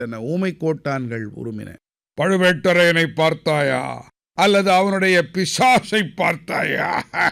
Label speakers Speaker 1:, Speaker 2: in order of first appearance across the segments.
Speaker 1: என ஊமை கோட்டான்கள் உருமின
Speaker 2: பழுவேட்டரையனை பார்த்தாயா அல்லது அவனுடைய பிசாசை பார்த்தாயா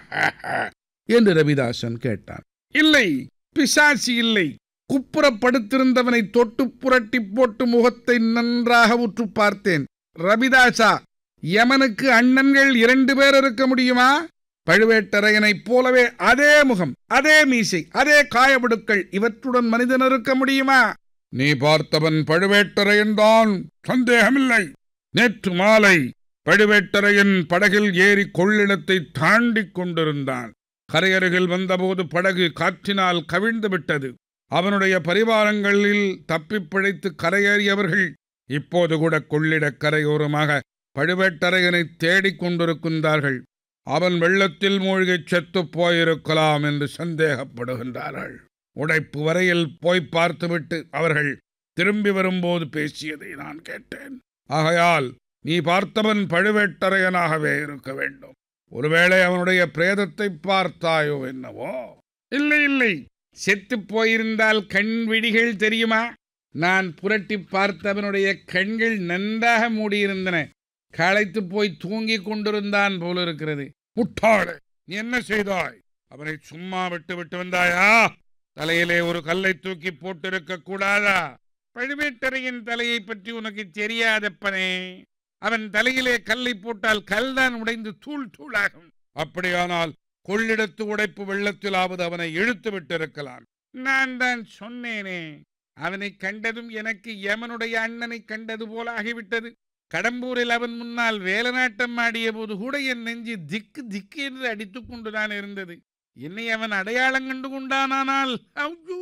Speaker 1: என்று ரவிதாசன் கேட்டான்
Speaker 2: இல்லை பிசாசி இல்லை
Speaker 1: குப்புறப்படுத்திருந்தவனை தொட்டு புரட்டி போட்டு முகத்தை நன்றாக உற்று பார்த்தேன் ரவிதாசா யமனுக்கு அண்ணன்கள் இரண்டு பேர் இருக்க முடியுமா பழுவேட்டரையனைப் போலவே அதே முகம் அதே மீசை அதே காயவடுக்கள் இவற்றுடன் மனிதன் இருக்க முடியுமா
Speaker 2: நீ பார்த்தவன் பழுவேட்டரையன் தான் சந்தேகமில்லை நேற்று மாலை பழுவேட்டரையன் படகில் ஏறி கொள்ளிடத்தை தாண்டிக் கொண்டிருந்தான் கரையருகில் வந்தபோது படகு காற்றினால் கவிழ்ந்து விட்டது அவனுடைய பரிவாரங்களில் தப்பிப் பிழைத்து கரையேறியவர்கள் இப்போது கூட கொள்ளிடக் கரையோரமாக பழுவேட்டரையனை தேடிக் கொண்டிருக்கின்றார்கள் அவன் வெள்ளத்தில் மூழ்கிச் செத்துப் போயிருக்கலாம் என்று சந்தேகப்படுகின்றார்கள் உடைப்பு வரையில் போய் பார்த்துவிட்டு அவர்கள் திரும்பி வரும்போது பேசியதை நான் கேட்டேன் ஆகையால் நீ பார்த்தவன் பழுவேட்டரையனாகவே இருக்க வேண்டும் ஒருவேளை அவனுடைய பிரேதத்தை பார்த்தாயோ என்னவோ
Speaker 1: இல்லை இல்லை செத்துப் போயிருந்தால் கண் விழிகள் தெரியுமா நான் புரட்டி பார்த்தவனுடைய கண்கள் நன்றாக மூடியிருந்தன களைத்து போய் தூங்கிக் கொண்டிருந்தான் போலிருக்கிறது
Speaker 2: முட்டாளே நீ என்ன செய்தாய் அவனை சும்மா விட்டு விட்டு வந்தாயா தலையிலே ஒரு கல்லை தூக்கி போட்டிருக்க கூடாதா
Speaker 1: பழுவேட்டரையின் தலையை பற்றி உனக்கு தெரியாதப்பனே அவன் தலையிலே கல்லை போட்டால் கல்தான் உடைந்து தூள் தூளாகும்
Speaker 2: அப்படியானால் கொள்ளிடத்து உடைப்பு வெள்ளத்திலாவது அவனை இழுத்து விட்டிருக்கலாம்
Speaker 1: நான் தான் சொன்னேனே அவனை கண்டதும் எனக்கு யமனுடைய அண்ணனை கண்டது போல ஆகிவிட்டது கடம்பூரில் அவன் முன்னால் வேலநாட்டம் ஆடிய போது கூட என் நெஞ்சு திக்கு திக்கு என்று அடித்துக் கொண்டுதான் இருந்தது என்னை அவன் அடையாளம் கண்டு கொண்டானால் ஐயோ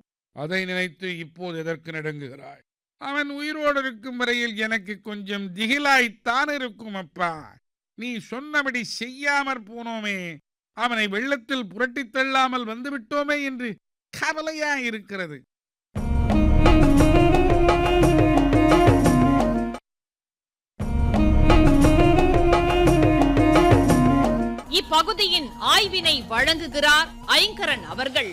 Speaker 2: அதை நினைத்து இப்போது எதற்கு நடுங்குகிறாய்
Speaker 1: அவன் உயிரோடு இருக்கும் வரையில் எனக்கு கொஞ்சம் திகிலாய்த்தான் இருக்கும் அப்பா நீ சொன்னபடி செய்யாமற் போனோமே அவனை வெள்ளத்தில் புரட்டித் தள்ளாமல் வந்துவிட்டோமே என்று கவலையா இருக்கிறது
Speaker 3: இப்பகுதியின் ஆய்வினை வழங்குகிறார் ஐங்கரன் அவர்கள்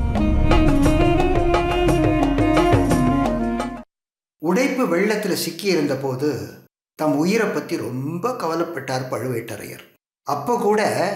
Speaker 4: உடைப்பு வெள்ளத்துல சிக்கியிருந்த போது தம் உயிரை பத்தி ரொம்ப கவலைப்பட்டார் பழுவேட்டரையர் அப்போ கூட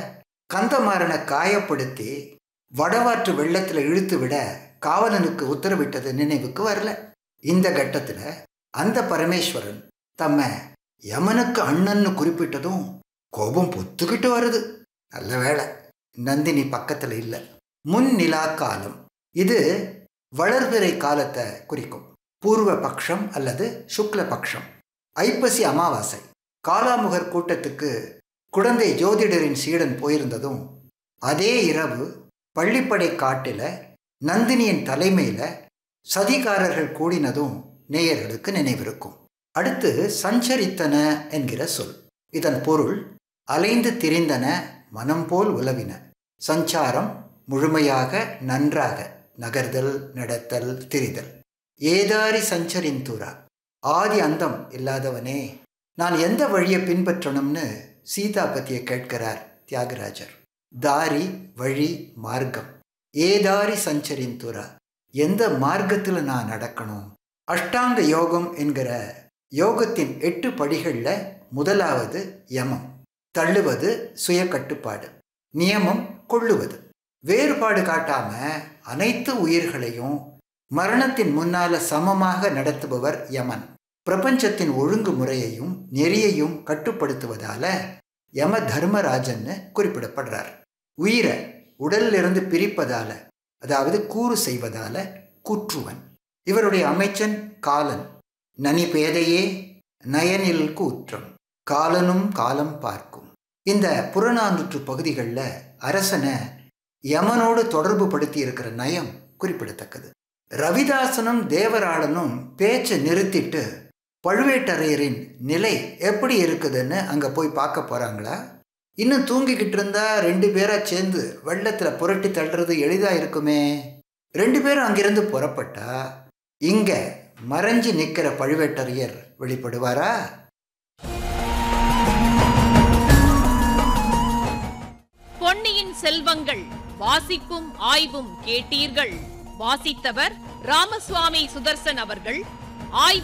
Speaker 4: கந்தமாறனை காயப்படுத்தி வடவாற்று வெள்ளத்துல இழுத்து விட காவலனுக்கு உத்தரவிட்டது நினைவுக்கு வரல இந்த கட்டத்துல அந்த பரமேஸ்வரன் தம்ம யமனுக்கு அண்ணன்னு குறிப்பிட்டதும் கோபம் பொத்துக்கிட்டு வருது நல்ல வேளை நந்தினி பக்கத்துல இல்லை முன் நிலா காலம் இது வளர்பிறை காலத்தை குறிக்கும் பூர்வ பக்ஷம் அல்லது சுக்ல பக்ஷம் ஐப்பசி அமாவாசை காலாமுகர் கூட்டத்துக்கு குழந்தை ஜோதிடரின் சீடன் போயிருந்ததும் அதே இரவு பள்ளிப்படை காட்டில் நந்தினியின் தலைமையில் சதிகாரர்கள் கூடினதும் நேயர்களுக்கு நினைவிருக்கும் அடுத்து சஞ்சரித்தன என்கிற சொல் இதன் பொருள் அலைந்து திரிந்தன மனம் போல் உலவின சஞ்சாரம் முழுமையாக நன்றாக நகர்தல் நடத்தல் திரிதல் ஏதாரி சஞ்சரிந்துரா ஆதி அந்தம் இல்லாதவனே நான் எந்த வழியை பின்பற்றணும்னு சீதா பத்திய கேட்கிறார் தியாகராஜர் தாரி வழி மார்க்கம் ஏதாரி சஞ்சரிந்துரா எந்த மார்க்கத்தில் நான் நடக்கணும் அஷ்டாங்க யோகம் என்கிற யோகத்தின் எட்டு படிகளில் முதலாவது யமம் தள்ளுவது சுய கட்டுப்பாடு நியமம் கொள்ளுவது வேறுபாடு காட்டாம அனைத்து உயிர்களையும் மரணத்தின் முன்னால சமமாக நடத்துபவர் யமன் பிரபஞ்சத்தின் ஒழுங்கு முறையையும் நெறியையும் கட்டுப்படுத்துவதால யம தர்மராஜன்னு குறிப்பிடப்படுறார் உயிரை உடலிலிருந்து பிரிப்பதால அதாவது கூறு செய்வதால கூற்றுவன் இவருடைய அமைச்சன் காலன் நனி பேதையே நயனில் கூற்றம் காலனும் காலம் பார்க்கும் இந்த புறநானூற்று பகுதிகளில் அரசனை யமனோடு தொடர்பு படுத்தி இருக்கிற நயம் குறிப்பிடத்தக்கது ரவிதாசனும் தேவராளனும் பேச்சை நிறுத்திட்டு பழுவேட்டரையரின் நிலை எப்படி இருக்குதுன்னு அங்கே போய் பார்க்க போகிறாங்களா இன்னும் தூங்கிக்கிட்டு இருந்தா ரெண்டு பேரா சேர்ந்து வெள்ளத்தில் புரட்டி தள்ளுறது எளிதாக இருக்குமே ரெண்டு பேரும் அங்கிருந்து புறப்பட்டா இங்கே மறைஞ்சு நிற்கிற பழுவேட்டரையர் வெளிப்படுவாரா
Speaker 3: பொன்னியின் செல்வங்கள் வாசிப்பும் ஆய்வும் கேட்டீர்கள் வாசித்தவர் ராமசுவாமி சுதர்சன் அவர்கள் ஆய்வு